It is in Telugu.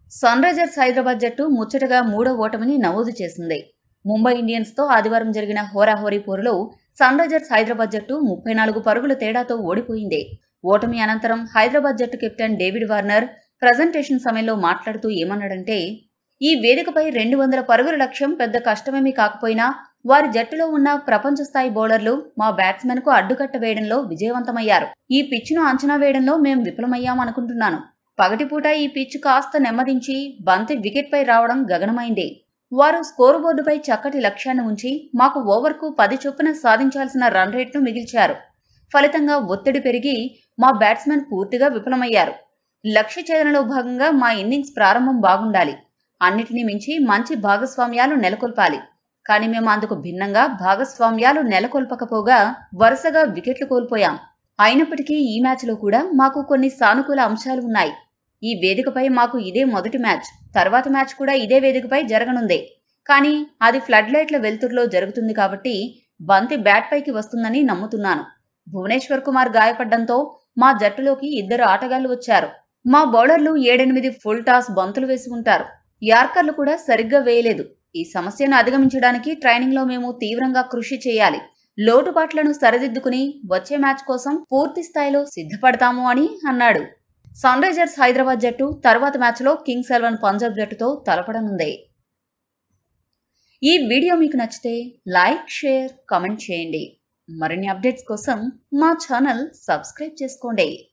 సన్ రైజర్స్ హైదరాబాద్ జట్టు ముచ్చటగా మూడో ఓటమిని నమోదు చేసింది ముంబై ఇండియన్స్తో ఆదివారం జరిగిన హోరాహోరీ పోరులో సన్ రైజర్స్ హైదరాబాద్ జట్టు ముప్పై నాలుగు పరుగుల తేడాతో ఓడిపోయింది ఓటమి అనంతరం హైదరాబాద్ జట్టు కెప్టెన్ డేవిడ్ వార్నర్ ప్రజెంటేషన్ సమయంలో మాట్లాడుతూ ఏమన్నాడంటే ఈ వేదికపై రెండు వందల పరుగుల లక్ష్యం పెద్ద కష్టమేమీ కాకపోయినా వారి జట్టులో ఉన్న ప్రపంచ స్థాయి బౌలర్లు మా బ్యాట్స్మెన్ కు అడ్డుకట్ట వేయడంలో విజయవంతమయ్యారు ఈ పిచ్ను అంచనా వేయడంలో మేం విఫలమయ్యామనుకుంటున్నాను పగటిపూట ఈ పిచ్ కాస్త నెమ్మదించి బంతి వికెట్పై రావడం గగనమైంది వారు స్కోరు బోర్డుపై చక్కటి లక్ష్యాన్ని ఉంచి మాకు ఓవర్కు పది చొప్పున సాధించాల్సిన రన్ రేట్ను మిగిల్చారు ఫలితంగా ఒత్తిడి పెరిగి మా బ్యాట్స్మెన్ పూర్తిగా విఫలమయ్యారు లక్ష్య ఛేదనలో భాగంగా మా ఇన్నింగ్స్ ప్రారంభం బాగుండాలి అన్నిటినీ మించి మంచి భాగస్వామ్యాలు నెలకొల్పాలి కానీ మేము అందుకు భిన్నంగా భాగస్వామ్యాలు నెలకొల్పకపోగా వరుసగా వికెట్లు కోల్పోయాం అయినప్పటికీ ఈ మ్యాచ్లో కూడా మాకు కొన్ని సానుకూల అంశాలు ఉన్నాయి ఈ వేదికపై మాకు ఇదే మొదటి మ్యాచ్ తర్వాత మ్యాచ్ కూడా ఇదే వేదికపై జరగనుంది కానీ అది ఫ్లడ్ లైట్ల వెలుతురులో జరుగుతుంది కాబట్టి బంతి బ్యాట్ పైకి వస్తుందని నమ్ముతున్నాను భువనేశ్వర్ కుమార్ గాయపడ్డంతో మా జట్టులోకి ఇద్దరు ఆటగాళ్లు వచ్చారు మా బౌలర్లు ఏడెనిమిది ఫుల్ టాస్ బంతులు వేసి ఉంటారు యార్కర్లు కూడా సరిగ్గా వేయలేదు ఈ సమస్యను అధిగమించడానికి ట్రైనింగ్లో మేము తీవ్రంగా కృషి చేయాలి లోటుపాట్లను సరిదిద్దుకుని వచ్చే మ్యాచ్ కోసం పూర్తి స్థాయిలో సిద్ధపడతాము అని అన్నాడు సన్ రైజర్స్ హైదరాబాద్ జట్టు తర్వాత మ్యాచ్లో కింగ్స్ ఎలెవన్ పంజాబ్ జట్టుతో తలపడనుంది ఈ వీడియో మీకు నచ్చితే లైక్ షేర్ కామెంట్ చేయండి మరిన్ని అప్డేట్స్ కోసం మా ఛానల్ సబ్స్క్రైబ్ చేసుకోండి